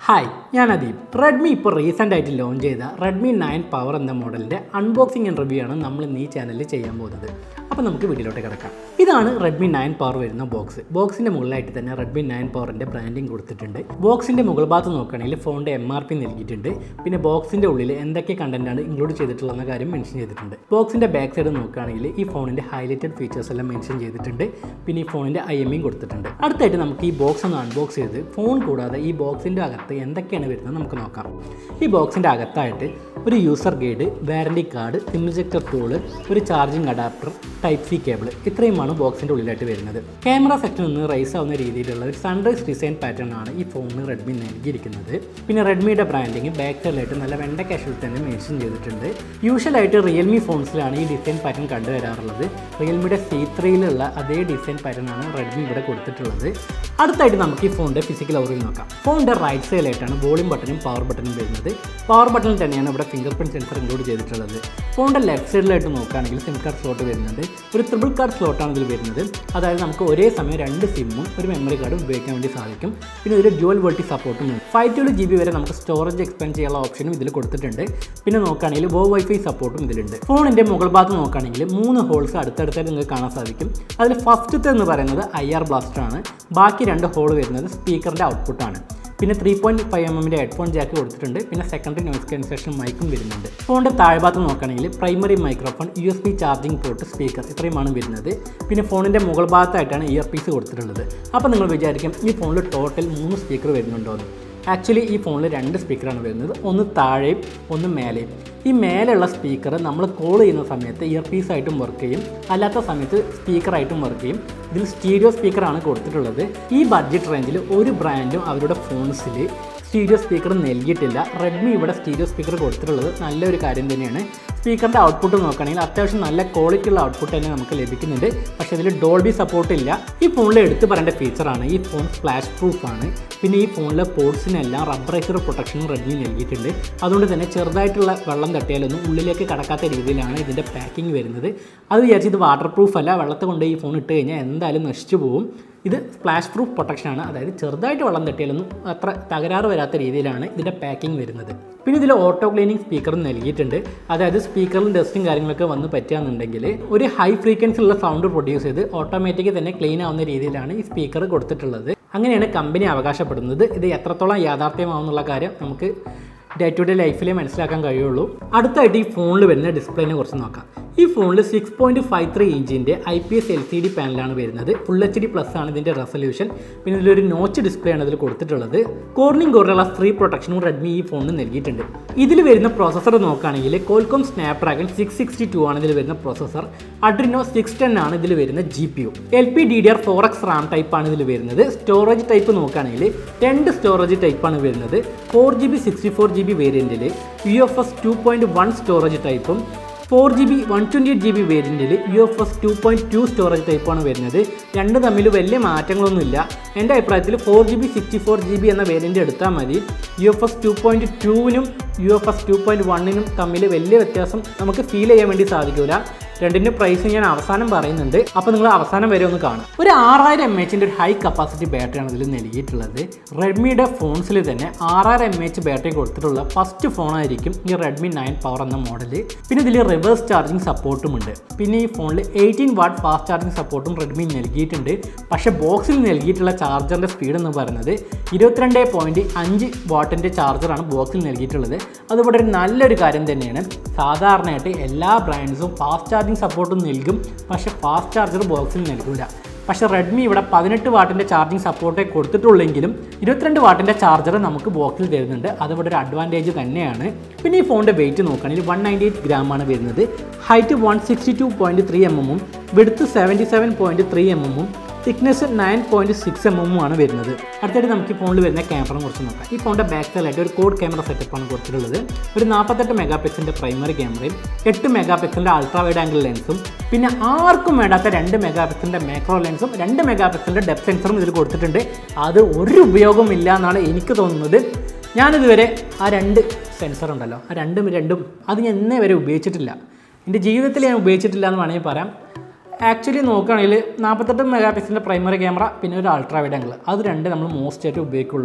hi ഞാൻ Adeep Redmi ഇപ്പോൾ recent ആയിട്ട് ലോഞ്ച് ചെയ്ത റെഡ്മി നയൻ പവർ എന്ന മോഡലിൻ്റെ അൺബോക്സിംഗ് ആൻഡ് റിവ്യൂ ആണ് നമ്മൾ ഇന്ന് ഈ ചാനലിൽ ചെയ്യാൻ പോകുന്നത് അപ്പോൾ നമുക്ക് വീഡിയോയിലോട്ട് കിടക്കാം ഇതാണ് റെഡ്മി നയൻ പവർ വരുന്ന ബോക്സ് ബോക്സിൻ്റെ മുകളിലായിട്ട് തന്നെ റെഡ്മി നയൻ പവറിൻ്റെ ബ്രാൻഡിങ് കൊടുത്തിട്ടുണ്ട് ബോക്സിൻ്റെ മുകൾ ഭാഗത്ത് നോക്കുകയാണെങ്കിൽ ഫോണിൻ്റെ എം ആർ പി നൽകിയിട്ടുണ്ട് പിന്നെ ബോക്സിൻ്റെ ഉള്ളിൽ എന്തൊക്കെ കണ്ടൻറ്റാണ് ഇൻക്ലൂഡ് ചെയ്തിട്ടുള്ളതെന്ന കാര്യം മെൻഷൻ ചെയ്തിട്ടുണ്ട് ബോക്സിൻ്റെ ബാക്ക് സൈഡ് നോക്കുകയാണെങ്കിൽ ഈ ഫോണിൻ്റെ ഹൈലൈറ്റഡ് ഫീച്ചേഴ്സ് എല്ലാം മെൻഷൻ ചെയ്തിട്ടുണ്ട് പിന്നെ ഈ ഫോണിൻ്റെ ഐ എം കൊടുത്തിട്ടുണ്ട് അടുത്തായിട്ട് നമുക്ക് ഈ ബോക്സ് ഒന്ന് അൺബോക്സ് ചെയ്ത് ഫോൺ കൂടാതെ ഈ ബോക്സിൻ്റെ അകത്ത് എന്തൊക്കെയാണ് വരുന്നത് നമുക്ക് നോക്കാം ഈ ബോക്സിൻ്റെ അകത്തായിട്ട് ഒരു user guide warranty card sim ejector tool ഒരു charging adapter type C cable ഇത്രയുമാണ് ബോക്സിൻ്റെ ഉള്ളിലായിട്ട് വരുന്നത് ക്യാമറ സെക്ടറിൽ നിന്ന് റൈസ് ആവുന്ന രീതിയിലുള്ള ഒരു സൺറൈസ് ഡിസൈൻ പാറ്റേൺ ആണ് ഈ ഫോണിന് റെഡ്മി നൽകിയിരിക്കുന്നത് പിന്നെ റെഡ്മിയുടെ ബ്രാൻഡിങ് ബാക്ക് സൈഡിലായിട്ട് നല്ല വെണ്ട കാഷ്വൽ തന്നെ മെൻഷൻ ചെയ്തിട്ടുണ്ട് യൂഷ്വലായിട്ട് റിയൽമി ഫോൺസിലാണ് ഈ ഡിസൈൻ പാറ്റേൺ കണ്ടുവരാറുള്ളത് റിയൽമിയുടെ സി ത്രീയിലുള്ള അതേ ഡിസൈൻ പാറ്റേൺ ആണ് റെഡ്മി ഇവിടെ കൊടുത്തിട്ടുള്ളത് അടുത്തായിട്ട് നമുക്ക് ഈ ഫോണിൻ്റെ ഫിസിക്കൽ ഓറിൽ നോക്കാം ഫോണിൻ്റെ റൈറ്റ് സൈഡിലായിട്ടാണ് വോളിയം ബട്ടണും പവർ ബട്ടണും വരുന്നത് പവർ ബട്ടണിൽ തന്നെയാണ് ഇവിടെ ഫിംഗർ പ്രിൻറ്റ് സെൻസർ ഇൻക്ലൂഡ് ചെയ്തിട്ടുള്ളത് ഫോണിൻ്റെ ലെഫ്റ്റ് സൈഡിലായിട്ട് നോക്കുകയാണെങ്കിൽ സിം കാർഡ് സ്ലോട്ട് വരുന്നുണ്ട് ഒരു ത്രിബിൾ കാർഡ് സ്ലോട്ടാണ് ഇതിൽ വരുന്നത് അതായത് നമുക്ക് ഒരേ സമയം രണ്ട് സിമ്മും ഒരു മെമ്മറി കാർഡും ഉപയോഗിക്കാൻ വേണ്ടി സാധിക്കും പിന്നെ ഒരു ഡ്യുവൽ വോൾട്ടി സപ്പോർട്ടും ഉണ്ട് ഫൈവ് ട്വൽവ് ജി ബി വരെ നമുക്ക് സ്റ്റോറേജ് എക്സ്പാൻഡ് ചെയ്യാനുള്ള ഓപ്ഷനും ഇതിൽ കൊടുത്തിട്ടുണ്ട് പിന്നെ നോക്കുകയാണെങ്കിൽ വോ വൈഫൈ സപ്പോർട്ടും ഇതിലുണ്ട് ഫോണിൻ്റെ മുകൾ ഭാഗത്ത് നോക്കുകയാണെങ്കിൽ മൂന്ന് ഹോൾസ് അടുത്തടുത്തായിട്ട് നിങ്ങൾക്ക് കാണാൻ സാധിക്കും അതിൽ ഫസ്റ്റത്തെ എന്ന് പറയുന്നത് ഐ ആർ ബ്ലാസ്റ്റർ ആണ് ബാക്കി രണ്ട് ഹോൾ വരുന്നത് സ്പീക്കറിൻ്റെ ഔട്ട്പുട്ടാണ് പിന്നെ ത്രീ പോയിൻറ്റ് ഫൈവ് എം എമ്മിൻ്റെ ഹെഡ്ഫോൺ ജാക്ക് കൊടുത്തിട്ടുണ്ട് പിന്നെ സെക്കൻഡറി നോയിസ് ക്യാൻസലേഷൻ മൈക്കും വരുന്നുണ്ട് ഫോണിൻ്റെ താഴ്ഭാഗത്ത് നോക്കുകയാണെങ്കിൽ primary microphone U S B charging port speaker ഇത്രയുമാണ് വരുന്നത് പിന്നെ ഫോണിൻ്റെ മുകൾ ഭാഗത്തായിട്ടാണ് ഇയർ പീസ് കൊടുത്തിട്ടുള്ളത് അപ്പോൾ നിങ്ങൾ വിചാരിക്കും ഈ ഫോണിൽ ടോട്ടൽ മൂന്ന് സ്പീക്കർ വരുന്നുണ്ടോ എന്ന് ആക്ച്വലി ഈ ഫോണിൽ രണ്ട് സ്പീക്കറാണ് വരുന്നത് ഒന്ന് താഴെയും ഒന്ന് മേലെയും ഈ മേലെയുള്ള സ്പീക്കർ നമ്മൾ കോൾ ചെയ്യുന്ന സമയത്ത് ഇയർ പീസായിട്ടും വർക്ക് ചെയ്യും അല്ലാത്ത സമയത്ത് സ്പീക്കറായിട്ടും വർക്ക് ചെയ്യും ഇതിൽ സ്റ്റീരിയോ സ്പീക്കറാണ് കൊടുത്തിട്ടുള്ളത് ഈ ബഡ്ജറ്റ് റേഞ്ചിൽ ഒരു ബ്രാൻഡും അവരുടെ ഫോൺസിൽ സ്റ്റീരിയോ സ്പീക്കർ നൽകിയിട്ടില്ല റെഡ്മി ഇവിടെ സ്റ്റീരിയോ സ്പീക്കർ കൊടുത്തിട്ടുള്ളത് നല്ലൊരു കാര്യം തന്നെയാണ് സ്പീക്കറിൻ്റെ ഔട്ട്പുട്ട് നോക്കുകയാണെങ്കിൽ അത്യാവശ്യം നല്ല ക്വാളിറ്റി ഉള്ള ഔട്ട്പുട്ട് തന്നെ നമുക്ക് ലഭിക്കുന്നുണ്ട് പക്ഷേ ഇതിൽ ഡോൾബി സപ്പോർട്ട് ഇല്ല ഈ ഫോണിൽ എടുത്തു പറയേണ്ട ഫീച്ചറാണ് ഈ ഫോൺ ഫ്ലാഷ് പ്രൂഫ് ആണ് പിന്നെ ഈ ഫോണിലെ പോർട്സിനെല്ലാം റബ്ബറൈസർ പ്രൊട്ടക്ഷനും റെഡ്മി നൽകിയിട്ടുണ്ട് അതുകൊണ്ട് തന്നെ ചെറുതായിട്ടുള്ള വെള്ളം തട്ടിയാലൊന്നും ഉള്ളിലേക്ക് കടക്കാത്ത രീതിയിലാണ് ഇതിൻ്റെ പാക്കിംഗ് വരുന്നത് അത് വിചാരിച്ച് ഇത് വാട്ടർ പ്രൂഫ് അല്ല വെള്ളത്തെ കൊണ്ട് ഈ ഫോൺ ഇട്ട് കഴിഞ്ഞാൽ എന്തായാലും നശിച്ചു പോകും ഇത് സ്പ്ലാഷ് പ്രൂഫ് പ്രൊട്ടക്ഷനാണ് അതായത് ചെറുതായിട്ട് വെള്ളം തട്ടിയാലൊന്നും അത്ര തകരാറ് വരാത്ത രീതിയിലാണ് ഇതിൻ്റെ പാക്കിംഗ് വരുന്നത് പിന്നെ ഇതിൽ ഓട്ടോ ക്ലീനിങ് സ്പീക്കറും നൽകിയിട്ടുണ്ട് അതായത് സ്പീക്കറിൽ ഡസ്റ്റും കാര്യങ്ങളൊക്കെ വന്ന് പറ്റുകയാണെന്നുണ്ടെങ്കിൽ ഒരു ഹൈ ഫ്രീക്വൻസി ഉള്ള സൗണ്ട് പ്രൊഡ്യൂസ് ചെയ്ത് ഓട്ടോമാറ്റിക് തന്നെ ക്ലീൻ ആവുന്ന രീതിയിലാണ് ഈ സ്പീക്കർ കൊടുത്തിട്ടുള്ളത് അങ്ങനെയാണ് കമ്പനി അവകാശപ്പെടുന്നത് ഇത് എത്രത്തോളം യാഥാർത്ഥ്യമാവുന്നുള്ള കാര്യം നമുക്ക് ഡേ ടു ഡേ ലൈഫിലേ മനസ്സിലാക്കാൻ കഴിയുള്ളൂ അടുത്തായിട്ട് ഈ ഫോണിൽ വരുന്ന ഡിസ്പ്ലേനെ കുറിച്ച് നോക്കാം ഈ ഫോണിൽ സിക്സ് പോയിൻറ്റ് ഫൈവ് ത്രീ ഇഞ്ചിൻ്റെ I P S L C D പാനലാണ് വരുന്നത് ഫുൾ എച്ച് ഡി പ്ലസ് ആണ് ഇതിൻ്റെ റെസൊല്യൂഷൻ പിന്നെ ഇതിലൊരു നോച്ച് ഡിസ്പ്ലേ ആണ് ഇതിൽ കൊടുത്തിട്ടുള്ളത് കോർണിംഗ് ഗോറിലുള്ള സ്ത്രീ പ്രൊട്ടക്ഷനും റെഡ്മി ഈ ഫോണിന് നൽകിയിട്ടുണ്ട് ഇതിൽ വരുന്ന പ്രോസസ്സർ നോക്കുകയാണെങ്കിൽ Qualcomm Snapdragon six sixty two ആണ് ഇതിൽ വരുന്ന പ്രോസസ്സർ അഡ്രിനോ സിക്സ് ടെൻ ആണ് ഇതിൽ വരുന്ന G P U L P D D R four X RAM type ആണ് ഇതിൽ വരുന്നത് സ്റ്റോറേജ് ടൈപ്പ് നോക്കുകയാണെങ്കിൽ രണ്ട് സ്റ്റോറേജ് ടൈപ്പാണ് വരുന്നത് four G B sixty four G B വേരിയൻറ്റിൽ U F S two point one storage ടൈപ്പും four G B one twenty eight G B വേരിയൻറ്റിൽ U F S two point two storage ടൈപ്പാണ് വരുന്നത് രണ്ട് തമ്മിൽ വലിയ മാറ്റങ്ങളൊന്നുമില്ല എൻ്റെ അഭിപ്രായത്തിൽ four G B sixty four G B എന്ന വേരിയൻറ്റ് എടുത്താൽ മതി U F S two point ടുവിനും U F S two point വണ്ണിനും തമ്മിൽ വലിയ വ്യത്യാസം നമുക്ക് ഫീൽ ചെയ്യാൻ വേണ്ടി സാധിക്കില്ല രണ്ടിൻ്റെ പ്രൈസ് ഞാൻ അവസാനം പറയുന്നുണ്ട് അപ്പോൾ നിങ്ങൾ അവസാനം വരെ ഒന്ന് കാണും ഒരു ആറായിരം എം എച്ചിൻ്റെ ഒരു ഹൈ കപ്പാസിറ്റി ബാറ്ററിയാണ് ഇതിൽ നൽകിയിട്ടുള്ളത് റെഡ്മിയുടെ ഫോൺസിൽ തന്നെ ആറായിരം എം എച്ച് ബാറ്ററി കൊടുത്തിട്ടുള്ള ഫസ്റ്റ് ഫോണായിരിക്കും ഈ റെഡ്മി നയൻ പവർ എന്ന മോഡൽ പിന്നെ ഇതിൽ റിവേഴ്സ് ചാർജിങ് സപ്പോർട്ടും ഉണ്ട് പിന്നെ ഈ ഫോണിൽ എയ്റ്റീൻ വാട്ട് ഫാസ്റ്റ് ചാർജിങ് സപ്പോർട്ടും റെഡ്മി നൽകിയിട്ടുണ്ട് പക്ഷേ ബോക്സിൽ നൽകിയിട്ടുള്ള ചാർജറിൻ്റെ സ്പീഡ് എന്ന് പറയുന്നത് ഇരുപത്തിരണ്ട് പോയിൻറ്റ് അഞ്ച് വാട്ടിൻ്റെ ചാർജറാണ് ബോക്സിൽ നൽകിയിട്ടുള്ളത് അതുപോലെ ഒരു നല്ലൊരു കാര്യം തന്നെയാണ് സാധാരണയായിട്ട് എല്ലാ ബ്രാൻഡ്സും ഫാസ്റ്റ് ചാർജിങ് സപ്പോർട്ടും നൽകും പക്ഷേ ഫാസ്റ്റ് ചാർജർ ബോക്സിൽ നൽകില്ല പക്ഷേ റെഡ്മി ഇവിടെ പതിനെട്ട് വാട്ടിൻ്റെ ചാർജിങ് സപ്പോർട്ടേ കൊടുത്തിട്ടുള്ളെങ്കിലും ഇരുപത്തിരണ്ട് വാട്ടിൻ്റെ ചാർജർ നമുക്ക് ബോക്സിൽ തരുന്നുണ്ട് അതിവിടെ ഒരു അഡ്വാൻറ്റേജ് തന്നെയാണ് പിന്നെ ഈ ഫോണിൻ്റെ വെയിറ്റ് നോക്കുകയാണെങ്കിൽ വൺ നയൻറ്റി എയ്റ്റ് ഗ്രാമാണ് വരുന്നത് height one sixty two point three M എമ്മും വിടുത്ത് seventy seven point three M എമ്മും thickness nine point six M എമ്മും ആണ് വരുന്നത് അടുത്തായിട്ട് നമുക്ക് ഈ ഫോണിൽ വരുന്ന ക്യാമറ കുറിച്ച് നോക്കാം ഈ ഫോണിൻ്റെ ബാക്ക് സൈഡിലായിട്ട് ഒരു കോഡ് ക്യാമറ സെറ്റപ്പാണ് കൊടുത്തിട്ടുള്ളത് ഒരു നാൽപ്പത്തെട്ട് മെഗാ പിക്സലിൻ്റെ പ്രൈമറി ക്യാമറയും എട്ട് മെഗാ പിക്സലിൻ്റെ അൾട്രാ വൈഡ് ആംഗിൾ ലെൻസും പിന്നെ ആർക്കും വേണ്ടാത്ത രണ്ട് മെഗാ പിക്സലിൻ്റെ മാക്രോ ലെൻസും രണ്ട് മെഗാ പിക്സലിൻ്റെ ഡെപ്ത് സെൻസറും ഇതിൽ കൊടുത്തിട്ടുണ്ട് അത് ഒരു ഉപയോഗവും ഇല്ല എന്നാണ് എനിക്ക് തോന്നുന്നത് ഞാനിതുവരെ ആ രണ്ട് സെൻസർ ഉണ്ടല്ലോ ആ രണ്ടും രണ്ടും അത് ഞാൻ ഇന്നേ വരെ ഉപയോഗിച്ചിട്ടില്ല എൻ്റെ ജീവിതത്തിൽ ഞാൻ ഉപയോഗിച്ചിട്ടില്ല എന്ന് വേണമെങ്കിൽ പറയാം ആക്ച്വലി നോക്കുകയാണെങ്കിൽ നാൽപ്പത്തെട്ട് മെഗാ പിക്സലിൻ്റെ പ്രൈമറി ക്യാമറ പിന്നെ ഒരു അൾട്രാ വൈഡ് ആംഗിൾ അത് രണ്ട് നമ്മൾ മോസ്റ്റ് ആയിട്ട് ഉപയോഗിക്കുള്ളൂ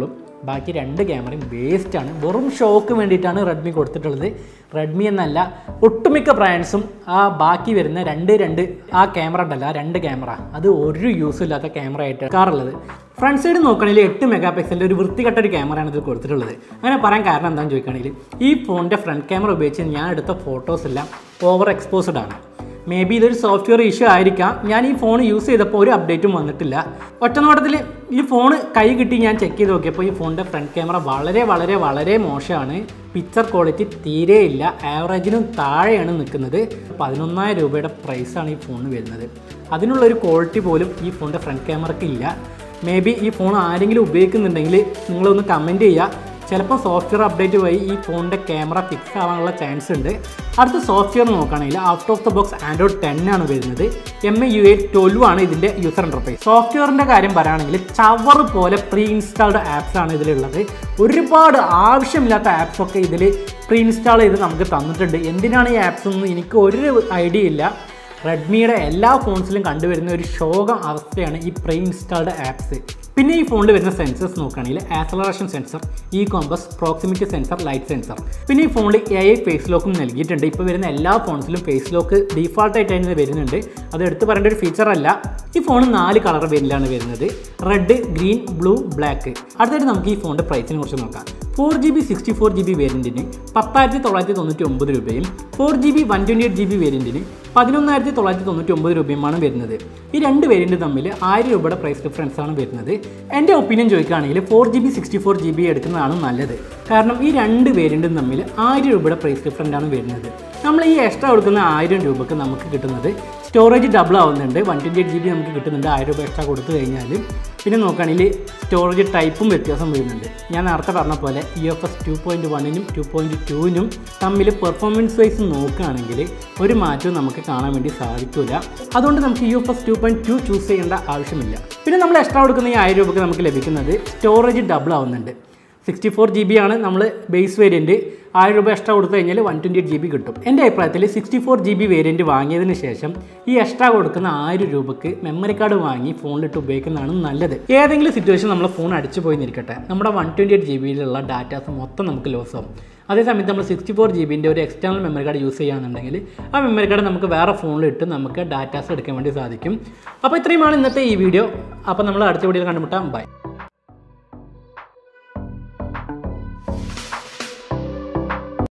ബാക്കി രണ്ട് ക്യാമറയും വേസ്റ്റാണ് വെറും ഷോക്ക് വേണ്ടിയിട്ടാണ് റെഡ്മി കൊടുത്തിട്ടുള്ളത് റെഡ്മി എന്നല്ല ഒട്ടുമിക്ക ബ്രാൻഡ്സും ആ ബാക്കി വരുന്ന രണ്ട് രണ്ട് ആ ക്യാമറ ഉണ്ടല്ലോ ആ രണ്ട് ക്യാമറ അത് ഒരു യൂസും ഇല്ലാത്ത ക്യാമറ ആയിട്ട് എടുക്കാറുള്ളത് ഫ്രണ്ട് സൈഡ് നോക്കുകയാണെങ്കിൽ എട്ട് മെഗാ പിക്സലിൻ്റെ ഒരു വൃത്തികെട്ട ഒരു ക്യാമറയാണ് ഇത് കൊടുത്തിട്ടുള്ളത് അങ്ങനെ പറയാൻ കാരണം എന്താണെന്ന് ചോദിക്കുകയാണെങ്കിൽ ഈ ഫോണിൻ്റെ ഫ്രണ്ട് ക്യാമറ ഉപയോഗിച്ച് ഞാൻ എടുത്ത ഫോട്ടോസ് എല്ലാം ഓവർ എക്സ്പോസ്ഡ് ആണ് മേ ബി ഇതൊരു സോഫ്റ്റ്വെയർ ഇഷ്യൂ ആയിരിക്കാം ഞാൻ ഈ ഫോൺ യൂസ് ചെയ്തപ്പോൾ ഒരു അപ്ഡേറ്റും വന്നിട്ടില്ല ഒറ്റ നോട്ടത്തിൽ ഈ ഫോൺ കൈ കിട്ടി ഞാൻ ചെക്ക് ചെയ്ത് നോക്കിയപ്പോൾ ഈ ഫോണിൻ്റെ ഫ്രണ്ട് ക്യാമറ വളരെ വളരെ വളരെ മോശമാണ് പിക്ചർ ക്വാളിറ്റി തീരെ ഇല്ല ആവറേജിനും താഴെയാണ് നിൽക്കുന്നത് പതിനൊന്നായിരം രൂപയുടെ പ്രൈസാണ് ഈ ഫോണിന് വരുന്നത് അതിനുള്ളൊരു ക്വാളിറ്റി പോലും ഈ ഫോണിൻ്റെ ഫ്രണ്ട് ക്യാമറയ്ക്ക് ഇല്ല മേ ബി ഈ ഫോൺ ആരെങ്കിലും ഉപയോഗിക്കുന്നുണ്ടെങ്കിൽ നിങ്ങളൊന്ന് കമൻറ്റ് ചെയ്യുക ചിലപ്പോൾ സോഫ്റ്റ്വെയർ അപ്ഡേറ്റ് വഴി ഈ ഫോണിൻ്റെ ക്യാമറ ഫിക്സ് ആവാനുള്ള ചാൻസ് ഉണ്ട് അടുത്ത സോഫ്റ്റ്വെയർ നോക്കുകയാണെങ്കിൽ out of the box android ten ആണ് വരുന്നത് M I U I twelve ആണ് ഇതിൻ്റെ യൂസർ ഇൻ്റർഫേസ് സോഫ്റ്റ്വെയറിൻ്റെ കാര്യം പറയുകയാണെങ്കിൽ ചവർ പോലെ പ്രീ ഇൻസ്റ്റാൾഡ് ആപ്സ് ആണ് ഇതിലുള്ളത് ഒരുപാട് ആവശ്യമില്ലാത്ത ആപ്സ് ഒക്കെ ഇതിൽ പ്രീ ഇൻസ്റ്റാൾ ചെയ്ത് നമുക്ക് തന്നിട്ടുണ്ട് എന്തിനാണ് ഈ ആപ്സ് ഒന്നും എനിക്ക് ഒരു ഐഡിയ ഇല്ല റെഡ്മിയുടെ എല്ലാ ഫോൺസിലും കണ്ടുവരുന്ന ഒരു ശോകം അവസ്ഥയാണ് ഈ പ്രീ ഇൻസ്റ്റാൾഡ് ആപ്സ് പിന്നെ ഈ ഫോണിൽ വരുന്ന സെൻസേഴ്സ് നോക്കുകയാണെങ്കിൽ acceleration sensor E compass proximity sensor light sensor പിന്നെ ഈ ഫോണിൽ എ ഐ ഫേസ് ലോക്കും നൽകിയിട്ടുണ്ട് ഇപ്പോൾ വരുന്ന എല്ലാ ഫോൺസിലും ഫേസ് ലോക്ക് ഡീഫാൾട്ടായിട്ട് തന്നെ വരുന്നുണ്ട് അത് എടുത്ത് പറയേണ്ട ഒരു ഫീച്ചർ അല്ല ഈ ഫോൺ നാല് കളർ വേരിലാണ് വരുന്നത് റെഡ് ഗ്രീൻ ബ്ലൂ ബ്ലാക്ക് അടുത്തായിട്ട് നമുക്ക് ഈ ഫോണിൻ്റെ പ്രൈസിനെ കുറിച്ച് നോക്കാം four G B sixty four G B വേരിയൻറ്റിന് പത്തായിരത്തി തൊള്ളായിരത്തി തൊണ്ണൂറ്റി ഒമ്പത് രൂപയും four G B one twenty eight G B വേരിയൻറ്റിന് പതിനൊന്നായിരത്തി തൊള്ളായിരത്തി തൊണ്ണൂറ്റി ഒമ്പത് രൂപയുമാണ് വരുന്നത് ഈ രണ്ട് വേരിയൻറ്റ് തമ്മിൽ ആയിരം രൂപയുടെ പ്രൈസ് ഡിഫറൻസ് ആണ് വരുന്നത് എൻ്റെ ഒപ്പീനിയൻ ചോദിക്കുകയാണെങ്കിൽ four G B sixty four G B എടുക്കുന്നതാണ് നല്ലത് കാരണം ഈ രണ്ട് വേരിയൻറ്റും തമ്മിൽ ആയിരം രൂപയുടെ പ്രൈസ് ഡിഫറൻ്റ് ആണ് വരുന്നത് നമ്മൾ ഈ എക്സ്ട്രാ കൊടുക്കുന്ന ആയിരം രൂപക്ക് നമുക്ക് കിട്ടുന്നത് സ്റ്റോറേജ് ഡബിൾ ആവുന്നുണ്ട് one twenty eight G B നമുക്ക് കിട്ടുന്നുണ്ട് ആയിരം രൂപ എക്സ്ട്രാ കൊടുത്തു കഴിഞ്ഞാൽ പിന്നെ നോക്കുകയാണെങ്കിൽ സ്റ്റോറേജ് ടൈപ്പും വ്യത്യാസം വരുന്നുണ്ട് ഞാൻ നേരത്തെ പറഞ്ഞ പോലെ E F S two point വണ്ണിനും ടു പോയിൻറ്റ് ടുവിനും തമ്മിൽ പെർഫോമൻസ് വൈസ് നോക്കുകയാണെങ്കിൽ ഒരു മാറ്റവും നമുക്ക് കാണാൻ വേണ്ടി സാധിക്കില്ല അതുകൊണ്ട് നമുക്ക് U F S two point two choose ചെയ്യേണ്ട ആവശ്യമില്ല പിന്നെ നമ്മൾ എക്സ്ട്രാ കൊടുക്കുന്ന ഈ ആയിരം രൂപയ്ക്ക് നമുക്ക് ലഭിക്കുന്നത് സ്റ്റോറേജ് ഡബിൾ ആവുന്നുണ്ട് സിക്സ്റ്റി ഫോർ ജി ബി ആണ് നമ്മൾ ബേസ് വേരിയൻറ്റ് ആയിരം രൂപ എക്സ്ട്രാ കൊടുത്തു കഴിഞ്ഞാൽ one twenty eight G B കിട്ടും എൻ്റെ അഭിപ്രായത്തിൽ sixty four G B variant വാങ്ങിയതിന് ശേഷം ഈ എക്സ്ട്രാ കൊടുക്കുന്ന ആയിരം രൂപയ്ക്ക് മെമ്മറി കാർഡ് വാങ്ങി ഫോണിലിട്ട് ഉപയോഗിക്കുന്നതാണ് നല്ലത് ഏതെങ്കിലും സിറ്റുവേഷൻ നമ്മൾ ഫോൺ അടിച്ചു പോയി നിൽക്കട്ടെ നമ്മുടെ വൺ ട്വൻറ്റി എയ്റ്റ് ജി ബിയിലുള്ള ഡാറ്റാസ് മൊത്തം നമുക്ക് ലോസ് ആവും അതേസമയത്ത് നമ്മൾ സിക്സ്റ്റി ഫോർ ജി ബിൻ്റെ ഒരു എക്സ്റ്റേണൽ മെമ്മറി കാർഡ് യൂസ് ചെയ്യുകയാണെന്നുണ്ടെങ്കിൽ ആ മെമ്മറി കാർഡ് നമുക്ക് വേറെ ഫോണിലിട്ട് നമുക്ക് ഡാറ്റാസ് എടുക്കാൻ വേണ്ടി സാധിക്കും അപ്പോൾ ഇത്രയുമാണ് ഇന്നത്തെ ഈ വീഡിയോ അപ്പോൾ നമ്മൾ അടുത്ത വീഡിയോയിൽ കണ്ടുമുട്ടാം ബൈ